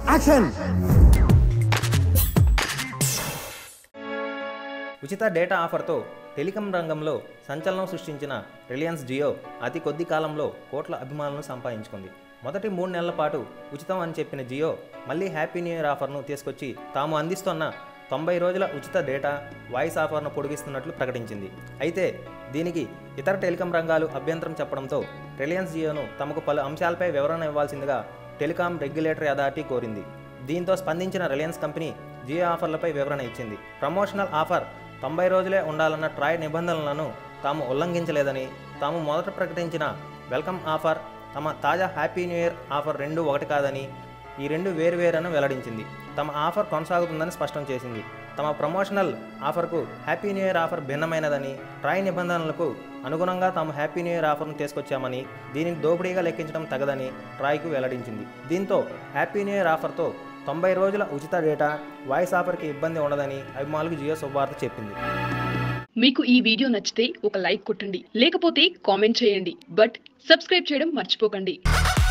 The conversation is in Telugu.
యాక్షన్ ఉచిత డేటా ఆఫర్తో టెలికాం రంగంలో సంచలనం సృష్టించిన రిలయన్స్ జియో అతి కొద్ది కాలంలో కోట్ల అభిమానులను సంపాదించుకుంది మొదటి మూడు నెలల పాటు ఉచితం అని చెప్పిన జియో మళ్ళీ హ్యాపీ న్యూ ఇయర్ ఆఫర్ను తీసుకొచ్చి తాము అందిస్తున్న తొంభై రోజుల ఉచిత డేటా వాయిస్ ఆఫర్ను పొడిగిస్తున్నట్లు ప్రకటించింది అయితే దీనికి ఇతర టెలికాం రంగాలు అభ్యంతరం చెప్పడంతో రిలయన్స్ జియోను తమకు పలు అంశాలపై వివరణ ఇవ్వాల్సిందిగా టెలికాం రెగ్యులేటరీ అథారిటీ కోరింది దీంతో స్పందించిన రిలయన్స్ కంపెనీ జియో ఆఫర్లపై వివరణ ఇచ్చింది ప్రమోషనల్ ఆఫర్ తొంభై రోజులే ఉండాలన్న ట్రాయ్ నిబంధనలను తాము ఉల్లంఘించలేదని తాము మొదట ప్రకటించిన వెల్కమ్ ఆఫర్ తమ తాజా హ్యాపీ న్యూ ఇయర్ ఆఫర్ రెండు ఒకటి కాదని ఈ రెండు వేరువేరని వెల్లడించింది తమ ఆఫర్ కొనసాగుతుందని స్పష్టం చేసింది తమ ప్రమోషనల్ ఆఫర్కు హ్యాపీ న్యూ ఇయర్ ఆఫర్ భిన్నమైనదని ట్రాయ్ నిబంధనలకు అనుగుణంగా తాము హ్యాపీ న్యూ ఇయర్ ఆఫర్ను తీసుకొచ్చామని దీనిని దోపిడీగా లెక్కించడం తగదని ట్రాయ్కు వెల్లడించింది దీంతో హ్యాపీ న్యూ ఇయర్ ఆఫర్తో తొంభై రోజుల ఉచిత డేటా వాయిస్ ఆఫర్కి ఇబ్బంది ఉండదని అభిమానులకు జియో శుభవార్త చెప్పింది మీకు ఈ వీడియో నచ్చితే ఒక లైక్ కొట్టండి లేకపోతే కామెంట్ చేయండి బట్ సబ్స్క్రైబ్ చేయడం మర్చిపోకండి